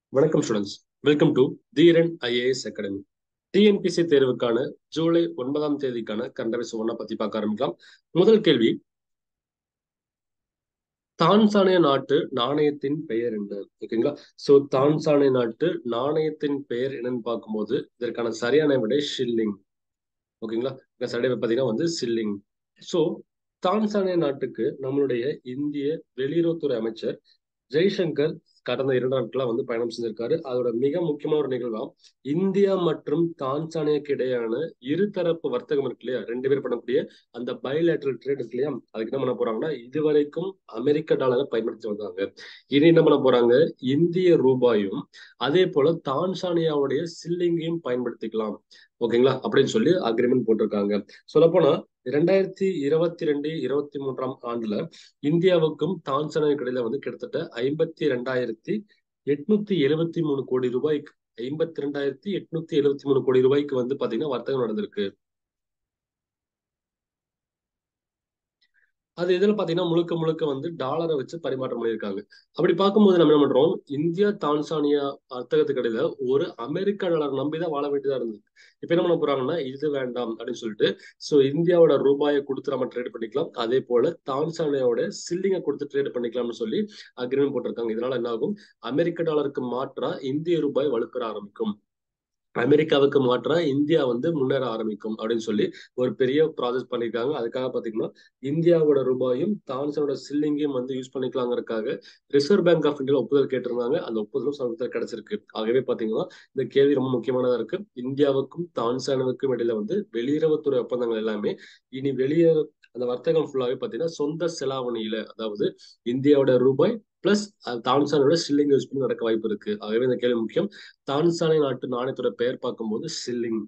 வணக்கம் students welcome to Dheeran IAS academy TNPSC தேர்வுக்கான ஜூலை ஒன்பதாம் தேதிக்கான கண்டவிஸ் ஒன்னா பத்தி பார்க்க ஆரம்பிக்கலாம் முதல் கேள்வி தான்சானிய நாட்டு நாணயத்தின் பெயர் என்ன ஓகேங்களா சோ தான்சானிய நாட்டு நாணயத்தின் பெயர் என்னன்னு பார்க்கும்போது இதற்கான சரியான விடை ஷில்லிங் ஓகேங்களா சரியான பார்த்தீங்கன்னா வந்து சில்லிங் சோ தான்சானிய நாட்டுக்கு நம்மளுடைய இந்திய வெளியுறவுத்துறை அமைச்சர் ஜெய்சங்கர் கடந்த இரண்டு நாட்களா வந்து பயணம் செஞ்சிருக்காரு அதோட மிக முக்கியமான ஒரு நிகழ்வா இந்தியா மற்றும் தான்சானியாக்கு இடையான இருதரப்பு வர்த்தகம் இருக்கு இல்லையா ரெண்டு பேர் பண்ணக்கூடிய அந்த பயோலேட்ரல் ட்ரேட் இருக்கு இல்லையா அதுக்கு என்ன பண்ண போறாங்கன்னா இதுவரைக்கும் அமெரிக்க டாலரை பயன்படுத்தி வந்தாங்க இனி என்ன பண்ண போறாங்க இந்திய ரூபாயும் அதே போல தான்சானியாவுடைய சில்லிங்கையும் பயன்படுத்திக்கலாம் ஓகேங்களா அப்படின்னு சொல்லி அக்ரிமெண்ட் போட்டிருக்காங்க சொல்லப்போனா இரண்டாயிரத்தி இருபத்தி ரெண்டு இருபத்தி மூன்றாம் ஆண்டுல இந்தியாவுக்கும் தான்சானியாவுக்கு இடையில வந்து கிட்டத்தட்ட ஐம்பத்தி ரெண்டாயிரத்தி எட்நூத்தி எழுபத்தி மூணு கோடி ரூபாய்க்கு ஐம்பத்தி ரெண்டாயிரத்தி எட்நூத்தி எழுபத்தி மூணு கோடி ரூபாய்க்கு வந்து பாத்தீங்கன்னா வர்த்தகம் நடந்திருக்கு அது இதுல பாத்தீங்கன்னா முழுக்க முழுக்க வந்து டாலரை வச்சு பரிமாற்றம் பண்ணியிருக்காங்க அப்படி பார்க்கும்போது நம்ம என்ன பண்றோம் இந்தியா தான்சானியா வர்த்தகத்துக்கு இடையில ஒரு அமெரிக்க டாலர் நம்பிதான் வாழ வேண்டியதா இருந்தது இப்ப என்ன பண்ண போறாங்கன்னா இது வேண்டாம் அப்படின்னு சொல்லிட்டு சோ இந்தியாவோட ரூபாயை கொடுத்து நம்ம ட்ரேட் பண்ணிக்கலாம் அதே போல தான்சானியாவோட சில்லிங்கை கொடுத்து ட்ரேட் பண்ணிக்கலாம்னு சொல்லி அக்ரிமெண்ட் போட்டிருக்காங்க இதனால என்ன ஆகும் அமெரிக்க டாலருக்கு மாற்றா இந்திய ரூபாய் வலுப்பெற ஆரம்பிக்கும் அமெரிக்காவுக்கு மாற்றா இந்தியா வந்து முன்னேற ஆரம்பிக்கும் அப்படின்னு சொல்லி ஒரு பெரிய ப்ராசஸ் பண்ணிருக்காங்க அதுக்காக பாத்தீங்கன்னா இந்தியாவோட ரூபாயும் தான்சனோட சில்லிங்கையும் வந்து யூஸ் பண்ணிக்கலாங்கிறதுக்காக ரிசர்வ் பேங்க் ஆஃப் இந்தியாவில் ஒப்புதல் கேட்டிருந்தாங்க அந்த ஒப்புதலும் சமீபத்தில் கிடைச்சிருக்கு ஆகவே பாத்தீங்கன்னா இந்த கேள்வி ரொம்ப முக்கியமானதா இருக்கு இந்தியாவுக்கும் தான்சானுக்கும் இடையில வந்து வெளியுறவுத்துறை ஒப்பந்தங்கள் எல்லாமே இனி வெளியே அந்த வர்த்தகம் ஃபுல்லாவே பாத்தீங்கன்னா சொந்த செலாவணியில அதாவது இந்தியாவோட ரூபாய் பிளஸ் தான்சானோட சில்லிங் யூஸ் பண்ணி நடக்க வாய்ப்பு இருக்கு ஆகவே இந்த கேள்வி முக்கியம் தான்சானை நாட்டு நாணயத்தோட பெயர் பார்க்கும்போது சில்லிங்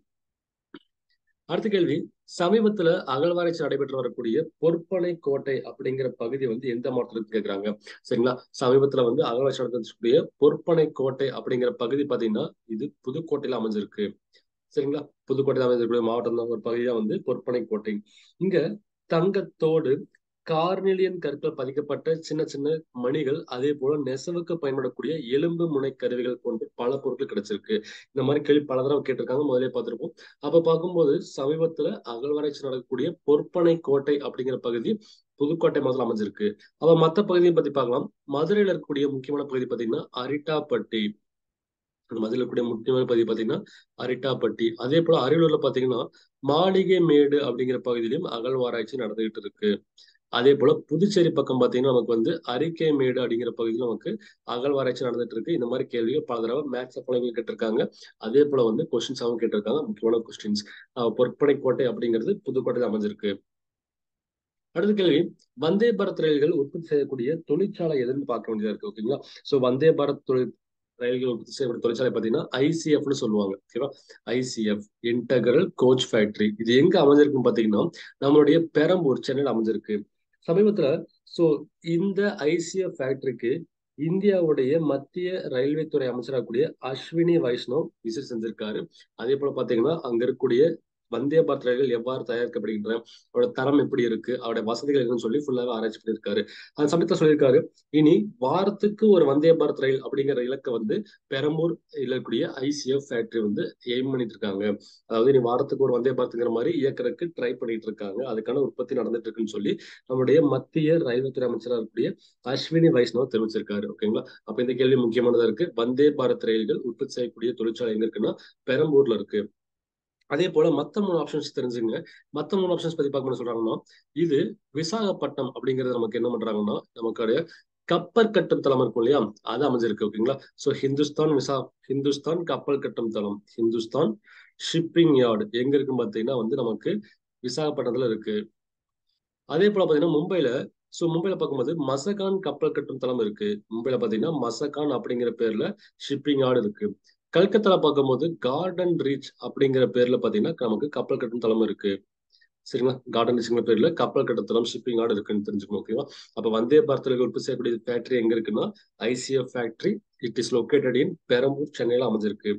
அடுத்த கேள்வி சமீபத்துல அகழ்வாராய்ச்சி நடைபெற்று வரக்கூடிய பொற்பனை கோட்டை அப்படிங்கிற பகுதி வந்து எந்த மாவட்டத்துக்கு கேட்கிறாங்க சரிங்களா சமீபத்துல வந்து அகழ்வாராய்ச்சி நடத்தக்கூடிய பொற்பனை கோட்டை அப்படிங்கிற பகுதி பாத்தீங்கன்னா இது புதுக்கோட்டையில அமைஞ்சிருக்கு சரிங்களா புதுக்கோட்டையில அமைஞ்சிருக்கக்கூடிய மாவட்டம் தான் ஒரு பகுதியா வந்து பொற்பனை கோட்டை இங்க தங்கத்தோடு கார்னிலியன் கற்கள் பதிக்கப்பட்ட சின்ன சின்ன மணிகள் அதே போல நெசவுக்கு பயன்படக்கூடிய எலும்பு முனை கருவிகள் போன்ற பல பொருட்கள் கிடைச்சிருக்கு இந்த மாதிரி கேள்வி பல தடவை கேட்டிருக்காங்க முதலே பார்த்திருப்போம் அப்ப பார்க்கும்போது சமீபத்துல அகழ்வாராய்ச்சி நடக்கக்கூடிய பொற்பனை கோட்டை அப்படிங்கிற பகுதி புதுக்கோட்டை மாதத்துல அமைஞ்சிருக்கு அப்ப மத்த பகுதியை பத்தி பார்க்கலாம் மதுரையில இருக்கக்கூடிய முக்கியமான பகுதி பாத்தீங்கன்னா அரிட்டாப்பட்டி மதுரையில் இருக்கக்கூடிய முக்கியமான பகுதி பாத்தீங்கன்னா அரிட்டாப்பட்டி அதே போல அரியலூர்ல பாத்தீங்கன்னா மாளிகை மேடு அப்படிங்கிற பகுதியிலும் அகழ்வாராய்ச்சி நடந்துகிட்டு இருக்கு அதே போல புதுச்சேரி பக்கம் பாத்தீங்கன்னா நமக்கு வந்து அறிக்கை மேடு அப்படிங்கிற பகுதியில் நமக்கு அகழ்வாராய்ச்சி நடந்துட்டு இருக்கு இந்த மாதிரி கேள்விகள் பல தடவை மேக்ஸ் அப்பளங்கள் கேட்டிருக்காங்க அதே போல வந்து கொஸ்டின்ஸாகவும் கேட்டிருக்காங்க முக்கியமான கொஸ்டின்ஸ் பொற்படை கோட்டை அப்படிங்கிறது புதுக்கோட்டையில் அமைஞ்சிருக்கு அடுத்த கேள்வி வந்தே பாரத் ரயில்கள் உற்பத்தி செய்யக்கூடிய தொழிற்சாலை எதுன்னு பார்க்க வேண்டியதா இருக்கு ஓகேங்களா சோ வந்தே பாரத் தொழில் ரயில்கள் உற்பத்தி செய்யக்கூடிய தொழிற்சாலை பார்த்தீங்கன்னா ஐசிஎஃப்னு சொல்லுவாங்க ஓகேவா ஐசிஎஃப் இன்டகரல் கோச் ஃபேக்டரி இது எங்க அமைஞ்சிருக்குன்னு பாத்தீங்கன்னா நம்மளுடைய பெரம்பூர் சென்னையில் அமைஞ்சிருக்கு சமீபத்துல சோ இந்த ஐசிஎஃப் ஃபேக்டரிக்கு இந்தியாவுடைய மத்திய ரயில்வே துறை அமைச்சராக கூடிய அஸ்வினி வைஷ்ணவ் விசிட் செஞ்சிருக்காரு அதே போல பாத்தீங்கன்னா அங்க இருக்கக்கூடிய வந்தே பாரத் ரயில்கள் எவ்வாறு தயாரிக்கப்படுகின்றன அவரோட தரம் எப்படி இருக்கு அவருடைய வசதிகள் இருக்குன்னு சொல்லி ஃபுல்லாவே ஆராய்ச்சி பண்ணியிருக்காரு அந்த சமயத்துல சொல்லியிருக்காரு இனி வாரத்துக்கு ஒரு வந்தே பாரத் ரயில் அப்படிங்கிற இலக்கை வந்து பெரம்பூர் இருக்கக்கூடிய ஐசிஎஃப் ஃபேக்டரி வந்து எய்ம் பண்ணிட்டு இருக்காங்க அதாவது இனி வாரத்துக்கு ஒரு வந்தே பாரத்ங்கிற மாதிரி இயக்கறதுக்கு ட்ரை பண்ணிட்டு இருக்காங்க அதுக்கான உற்பத்தி நடந்துட்டு இருக்குன்னு சொல்லி நம்முடைய மத்திய ரயில்வே துறை அமைச்சராக இருக்கக்கூடிய அஸ்வினி வைஷ்ணவ் தெரிவிச்சிருக்காரு ஓகேங்களா அப்ப இந்த கேள்வி முக்கியமானதா இருக்கு வந்தே பாரத் ரயில்கள் உற்பத்தி செய்யக்கூடிய தொழிற்சாலை எங்க இருக்குன்னா பெரம்பூர்ல இருக்கு அதே போல மத்த மூணு ஆப்ஷன்ஸ் தெரிஞ்சுங்க மத்த மூணு ஆப்ஷன்ஸ் பத்தி பார்க்க சொல்றாங்கன்னா இது விசாகப்பட்டினம் அப்படிங்கறது நமக்கு என்ன பண்றாங்கன்னா நமக்கு கப்பல் கட்டும் தளம் இருக்கும் இல்லையா அது அமைஞ்சிருக்கு ஓகேங்களா சோ ஹிந்துஸ்தான் விசா ஹிந்துஸ்தான் கப்பல் கட்டும் தளம் ஹிந்துஸ்தான் ஷிப்பிங் யார்டு எங்க இருக்குன்னு பாத்தீங்கன்னா வந்து நமக்கு விசாகப்பட்டினத்துல இருக்கு அதே போல பாத்தீங்கன்னா மும்பைல சோ மும்பைல பார்க்கும்போது மசகான் கப்பல் கட்டும் தளம் இருக்கு மும்பைல பாத்தீங்கன்னா மசகான் அப்படிங்கிற பேர்ல ஷிப்பிங் யார்டு இருக்கு கல்கத்தால பார்க்கும்போது கார்டன் ரீச் அப்படிங்கிற பேர்ல பாத்தீங்கன்னா நமக்கு கப்பல் கட்டும் தளம் இருக்கு சரிங்களா கார்டன் ரீச்ங்கிற பேர்ல கப்பல் கட்டும் தளம் ஷிப்பிங் ஆர்டர் இருக்குன்னு தெரிஞ்சுக்கணும் ஓகேவா அப்ப வந்தே பாரத்ல உற்பத்தி செய்யக்கூடிய ஃபேக்டரி எங்க இருக்குன்னா ICF factory it is located in Perambur சென்னையில அமைஞ்சிருக்கு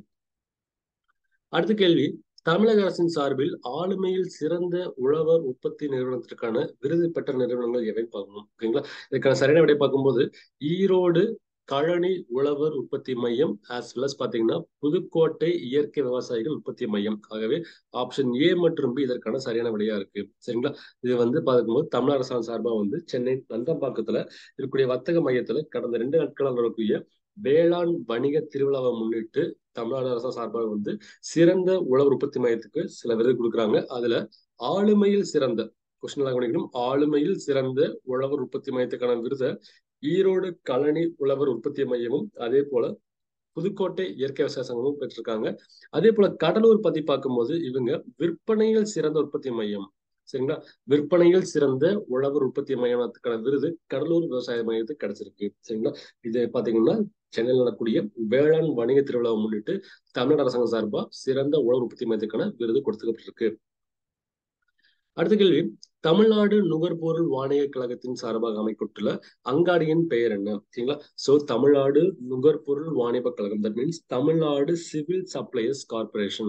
அடுத்த கேள்வி தமிழக அரசின் சார்பில் ஆளுமையில் சிறந்த உழவர் உற்பத்தி நிறுவனத்திற்கான விருது பெற்ற நிறுவனங்கள் எவை பார்க்கணும் ஓகேங்களா இதுக்கான சரியான விடை பார்க்கும்போது ஈரோடு கழனி உழவர் உற்பத்தி மையம் ஆஸ் வெல் அஸ் பாத்தீங்கன்னா புதுக்கோட்டை இயற்கை விவசாயிகள் உற்பத்தி மையம் ஆகவே ஆப்ஷன் ஏ மற்றும் பி இதற்கான சரியான விடையா இருக்கு சரிங்களா இது வந்து பார்க்கும்போது தமிழ் அரசாங்கம் சார்பாக வந்து சென்னை நந்தம்பாக்கத்துல இருக்கக்கூடிய வர்த்தக மையத்துல கடந்த ரெண்டு நாட்களாக வரக்கூடிய வேளாண் வணிக திருவிழாவை முன்னிட்டு தமிழ்நாடு அரசு சார்பாக வந்து சிறந்த உழவர் உற்பத்தி மையத்துக்கு சில விருது கொடுக்குறாங்க அதுல ஆளுமையில் சிறந்த கொஸ்டின் கவனிக்கணும் ஆளுமையில் சிறந்த உழவர் உற்பத்தி மையத்துக்கான விருதை ஈரோடு கழனி உழவர் உற்பத்தி மையமும் அதே போல புதுக்கோட்டை இயற்கை விவசாய சங்கமும் பெற்றிருக்காங்க அதே போல கடலூர் பத்தி பார்க்கும்போது இவங்க விற்பனையில் சிறந்த உற்பத்தி மையம் சரிங்களா விற்பனையில் சிறந்த உழவர் உற்பத்தி மையத்துக்கான விருது கடலூர் விவசாய மையத்துக்கு கிடைச்சிருக்கு சரிங்களா இது பாத்தீங்கன்னா சென்னையில் நடக்கூடிய வேளாண் வணிக திருவிழாவை முன்னிட்டு தமிழ்நாடு அரசாங்கம் சார்பா சிறந்த உழவர் உற்பத்தி மையத்துக்கான விருது கொடுத்துக்கப்பட்டிருக்கு அடுத்த கேள்வி தமிழ்நாடு நுகர்பொருள் வாணிக கழகத்தின் சார்பாக அமைக்கப்பட்டுள்ள அங்காடியின் பெயர் என்ன சரிங்களா சோ தமிழ்நாடு நுகர்பொருள் வாணிப கழகம் that means Tamil Nadu civil suppliers corporation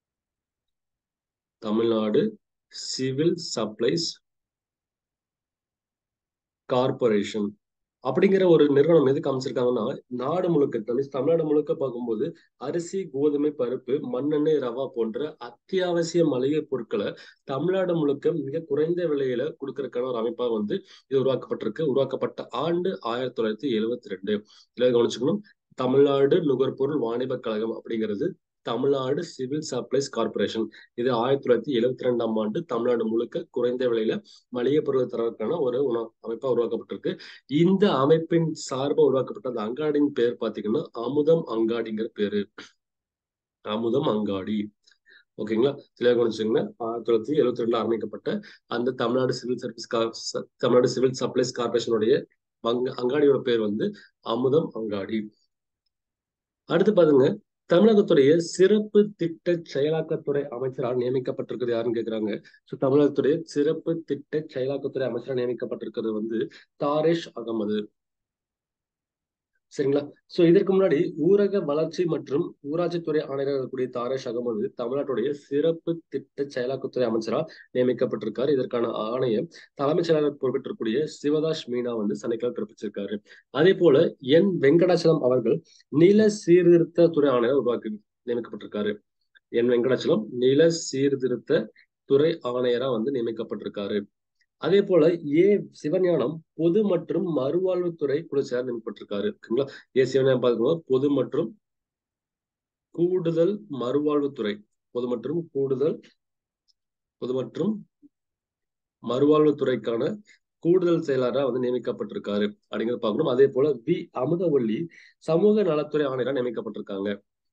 Tamil Nadu civil supplies corporation அப்படிங்கிற ஒரு நிறுவனம் எதுக்கு அமைச்சிருக்காங்கன்னா நாடு முழுக்க தமிழ்நாடு முழுக்க பார்க்கும்போது அரிசி கோதுமை பருப்பு மண்ணெண்ணெய் ரவா போன்ற அத்தியாவசிய மளிகை பொருட்களை தமிழ்நாடு முழுக்க மிக குறைந்த விலையில கொடுக்கறதுக்கான ஒரு அமைப்பா வந்து இது உருவாக்கப்பட்டிருக்கு உருவாக்கப்பட்ட ஆண்டு ஆயிரத்தி தொள்ளாயிரத்தி எழுவத்தி ரெண்டு இதில் கவனிச்சுக்கணும் தமிழ்நாடு நுகர்பொருள் வாணிப கழகம் அப்படிங்கிறது தமிழ்நாடு சிவில் சப்ளைஸ் கார்பரேஷன் இது ஆயிரத்தி தொள்ளாயிரத்தி எழுவத்தி ரெண்டாம் ஆண்டு தமிழ்நாடு முழுக்க குறைந்த விலையில மளிகை பொருள் தரக்கான ஒரு அமைப்பா உருவாக்கப்பட்டிருக்கு இந்த அமைப்பின் சார்பா உருவாக்கப்பட்ட அந்த அங்காடியின் பேர் பாத்தீங்கன்னா அமுதம் அங்காடிங்கிற பேரு அமுதம் அங்காடி ஓகேங்களா சில கவனிச்சுங்க ஆயிரத்தி தொள்ளாயிரத்தி எழுவத்தி ரெண்டுல ஆரம்பிக்கப்பட்ட அந்த Tamil Nadu civil service Tamil Nadu civil supplies கார்பரேஷனுடைய அங்காடியோட பேர் வந்து அமுதம் அங்காடி அடுத்து பாருங்க தமிழகத்துடைய சிறப்பு திட்ட செயலாக்கத்துறை அமைச்சரால் நியமிக்கப்பட்டிருக்கிறது யாருன்னு கேக்குறாங்க சோ தமிழகத்துடைய சிறப்பு திட்ட செயலாக்கத்துறை அமைச்சரால் நியமிக்கப்பட்டிருக்கிறது வந்து தாரேஷ் அகமது சரிங்களா சோ இதற்கு முன்னாடி ஊரக வளர்ச்சி மற்றும் ஊராட்சித்துறை ஆணையராக இருக்கக்கூடிய தாரேஷ் அகமது தமிழ்நாட்டுடைய சிறப்பு திட்ட செயலாக்கத்துறை அமைச்சரா நியமிக்கப்பட்டிருக்காரு இதற்கான ஆணையம் தலைமைச் செயலாளர் பொறுப்பேற்றக்கூடிய சிவதாஸ் மீனா வந்து சனிக்கிழமை பிறப்பிச்சிருக்காரு அதே போல என் வெங்கடாச்சலம் அவர்கள் நில சீர்திருத்த துறை ஆணையர் உருவாக்கி நியமிக்கப்பட்டிருக்காரு என் வெங்கடாச்சலம் நில சீர்திருத்த துறை ஆணையரா வந்து நியமிக்கப்பட்டிருக்காரு அதே போல ஏ சிவஞானம் பொது மற்றும் மறுவாழ்வுத்துறை குழு சேர் நியமிக்கப்பட்டிருக்காரு ஓகேங்களா ஏ சிவஞானம் பார்க்கணும் பொது மற்றும் கூடுதல் மறுவாழ்வுத்துறை பொது மற்றும் கூடுதல் பொது மற்றும் மறுவாழ்வுத்துறைக்கான கூடுதல் செயலாளராக வந்து நியமிக்கப்பட்டிருக்காரு அப்படிங்கிறத பார்க்கணும் அதே போல வி அமுதவள்ளி சமூக நலத்துறை ஆணையராக நியமிக்கப்பட்டிருக்காங்க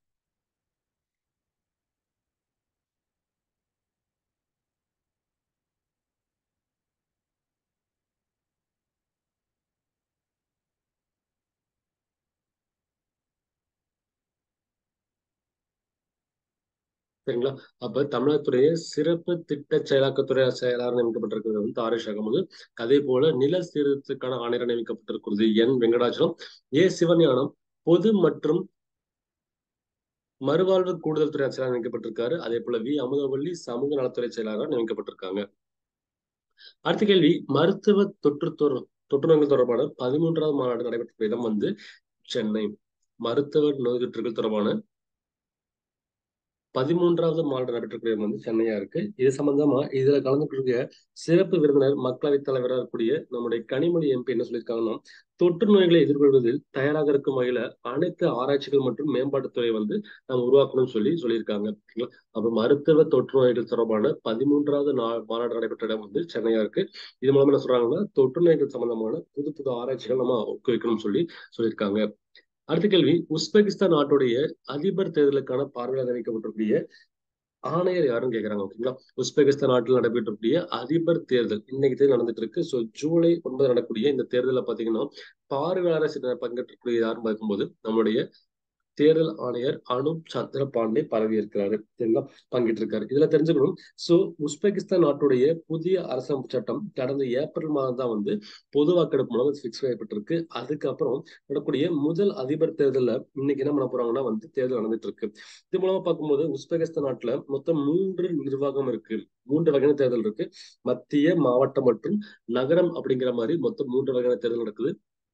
சரிங்களா அப்ப தமிழகத்துடைய சிறப்பு திட்ட செயலாக்கத்துறை செயலாளர் நியமிக்கப்பட்டிருக்கிறது வந்து தாரிஷ் அகமது அதே போல நில சீர்திருத்தத்துக்கான ஆணையர் நியமிக்கப்பட்டிருக்கிறது என் வெங்கடாச்சலம் ஏ சிவஞானம் பொது மற்றும் மறுவாழ்வு கூடுதல் துறை செயலாளர் நியமிக்கப்பட்டிருக்காரு அதே போல வி அமுதவள்ளி சமூக நலத்துறை செயலாளர் நியமிக்கப்பட்டிருக்காங்க அடுத்த கேள்வி மருத்துவ தொற்று தொற்று நோய்கள் தொடர்பான பதிமூன்றாவது மாநாடு நடைபெற்ற இடம் வந்து சென்னை மருத்துவ நோய் தொற்றுகள் தொடர்பான பதிமூன்றாவது மாநாடு நடைபெற்ற வந்து சென்னையா இருக்கு இது சம்பந்தமா இதுல கலந்துக்கூடிய சிறப்பு விருந்தினர் மக்களவைத் தலைவராக இருக்கக்கூடிய நம்முடைய கனிமொழி எம்பி என்ன சொல்லியிருக்காங்கன்னா தொற்று நோய்களை எதிர்கொள்வதில் தயாராக இருக்கும் வகையில அனைத்து ஆராய்ச்சிகள் மற்றும் மேம்பாட்டுத்துறை வந்து நம்ம உருவாக்கணும்னு சொல்லி சொல்லியிருக்காங்க அப்ப மருத்துவ தொற்று நோய்கள் தொடர்பான பதிமூன்றாவது நா மாநாடு நடைபெற்ற இடம் வந்து சென்னையா இருக்கு இது மூலமா என்ன சொல்றாங்கன்னா தொற்று நோய்கள் சம்பந்தமான புது புது ஆராய்ச்சிகள் நம்ம ஊக்குவிக்கணும்னு சொல்லி சொல்லியிருக்காங்க அடுத்த கேள்வி உஸ்பெகிஸ்தான் நாட்டுடைய அதிபர் தேர்தலுக்கான பார்வையாளர் அறிவிக்கப்பட்டிருக்கூடிய ஆணையர் யாருன்னு கேக்குறாங்க ஓகேங்களா உஸ்பெகிஸ்தான் நாட்டில் நடைபெற்றக்கூடிய அதிபர் தேர்தல் இன்னைக்கு தேர்தல் நடந்துட்டு இருக்கு ஸோ ஜூலை ஒன்பது நடக்கக்கூடிய இந்த தேர்தலில் பாத்தீங்கன்னா பார்வையாளர் பங்கேற்றக்கூடிய யாருன்னு பார்க்கும்போது நம்மளுடைய தேர்தல் ஆணையர் அனுப் சந்திர பாண்டே பதவியேற்கிறாரு சரிங்களா பங்கேற்றிருக்காரு இதுல தெரிஞ்சுக்கணும் சோ உஸ்பெகிஸ்தான் நாட்டுடைய புதிய அரசமைப்பு சட்டம் கடந்த ஏப்ரல் மாதம் தான் வந்து பொது வாக்கெடுப்பு மூலம் பிக்ஸ் செய்யப்பட்டிருக்கு அதுக்கப்புறம் நடக்கூடிய முதல் அதிபர் தேர்தலில் இன்னைக்கு என்ன பண்ண போறாங்கன்னா வந்து தேர்தல் நடந்துட்டு இருக்கு இது மூலமா பார்க்கும்போது உஸ்பெகிஸ்தான் நாட்டுல மொத்தம் மூன்று நிர்வாகம் இருக்கு மூன்று வகையான தேர்தல் இருக்கு மத்திய மாவட்டம் மற்றும் நகரம் அப்படிங்கிற மாதிரி மொத்தம் மூன்று வகையான தேர்தல் நடக்குது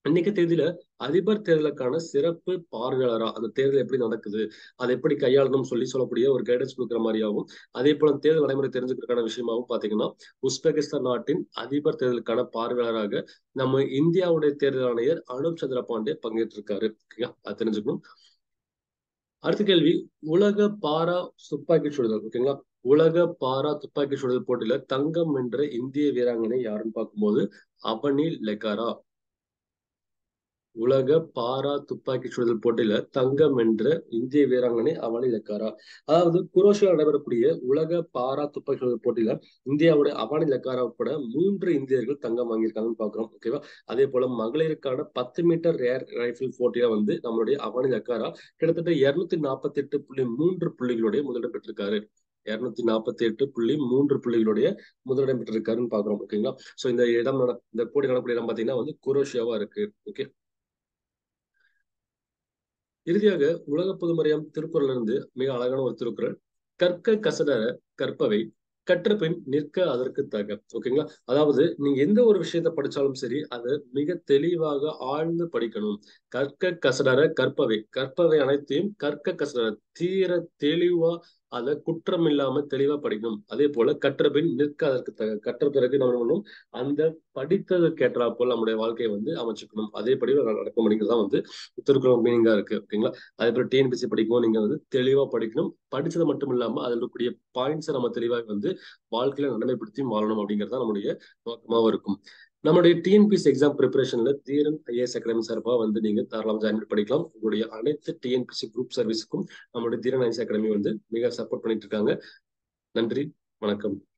இன்னைக்கு தேதியில அதிபர் தேர்தலுக்கான சிறப்பு பார்வையாளரா அந்த தேர்தல் எப்படி நடக்குது அதை எப்படி கையாளணும்னு சொல்லி சொல்லக்கூடிய ஒரு கைடன்ஸ் கொடுக்குற மாதிரியாகவும் அதே போல தேர்தல் நடைமுறை தெரிஞ்சுக்கிறதுக்கான விஷயமாகவும் பாத்தீங்கன்னா உஸ்பெகிஸ்தான் நாட்டின் அதிபர் தேர்தலுக்கான பார்வையாளராக நம்ம இந்தியாவுடைய தேர்தல் ஆணையர் அனுப் சந்திர பாண்டே பங்கேற்று இருக்காரு அது தெரிஞ்சுக்கணும் அடுத்த கேள்வி உலக பாரா துப்பாக்கி சுடுதல் ஓகேங்களா உலக பாரா துப்பாக்கி சுடுதல் போட்டியில தங்கம் வென்ற இந்திய வீராங்கனை யாருன்னு பார்க்கும்போது அவனி லெகாரா உலக பாரா துப்பாக்கி சுடுதல் போட்டியில தங்கம் வென்ற இந்திய வீராங்கனை அவனி லெக்காரா அதாவது குரோஷியா நடைபெறக்கூடிய உலக பாரா துப்பாக்கி சுடுதல் போட்டியில இந்தியாவுடைய அவனி லெக்காரா உட்பட மூன்று இந்தியர்கள் தங்கம் வாங்கியிருக்காங்கன்னு பாக்குறோம் ஓகேவா அதே போல மகளிருக்கான பத்து மீட்டர் ஏர் ரைபிள் போட்டியில வந்து நம்மளுடைய அவனி லெக்காரா கிட்டத்தட்ட இருநூத்தி நாற்பத்தி எட்டு புள்ளி மூன்று புள்ளிகளுடைய முதலிடம் பெற்றிருக்காரு இருநூத்தி நாற்பத்தி எட்டு புள்ளி மூன்று புள்ளிகளுடைய முதலிடம் பெற்றிருக்காருன்னு பாக்குறோம் ஓகேங்களா சோ இந்த இடம் இந்த போட்டி நடக்கூடிய இடம் பாத்தீங்கன்னா வந்து குரோஷியாவா இருக்கு ஓகே இறுதியாக உலக பொதுமறையாம் திருக்குறள் இருந்து மிக அழகான ஒரு திருக்குறள் கற்க கசடர கற்பவை கற்ற பின் நிற்க அதற்கு தக ஓகேங்களா அதாவது நீங்க எந்த ஒரு விஷயத்த படிச்சாலும் சரி அதை மிக தெளிவாக ஆழ்ந்து படிக்கணும் கற்க கசடர கற்பவை கற்பவை அனைத்தையும் கற்க கசடர தீர தெளிவா அதை குற்றம் இல்லாம தெளிவா படிக்கணும் அதே போல கற்ற பின் நிற்க அதற்கு தக கற்ற பிறகு நம்ம பண்ணணும் அந்த படித்ததுக்கு ஏற்றா போல் நம்முடைய வாழ்க்கையை வந்து அமைச்சுக்கணும் அதேபடி நடக்கும் அப்படிங்கிறதா வந்து திருக்குறள் மீனிங்கா இருக்கு ஓகேங்களா அதே போல டிஎன்பிசி படிக்கும் நீங்க வந்து தெளிவா படிக்கணும் படிச்சது மட்டும் இல்லாம அதில் இருக்கக்கூடிய பாயிண்ட்ஸை நம்ம தெளிவாக வந்து வாழ்க்கையில நடைமுறைப்படுத்தி வாழணும் அப்படிங்கிறதா நம்முடைய நோக்கமாகவும் இருக்கும் நம்மளுடைய டிஎன்பிசி எக்ஸாம் ப்ரிப்பரேஷன்ல தீரன் ஐஏஎஸ் அகாடமி சார்பாக வந்து நீங்க தாராளம் ஜாயின் படிக்கலாம் உங்களுடைய அனைத்து டிஎன்பிசி குரூப் சர்வீஸுக்கும் நம்மளுடைய தீரன் ஐஏஎஸ் அகாடமி வந்து மிக சப்போர்ட் பண்ணிட்டு இருக்காங்க நன்றி வணக்கம்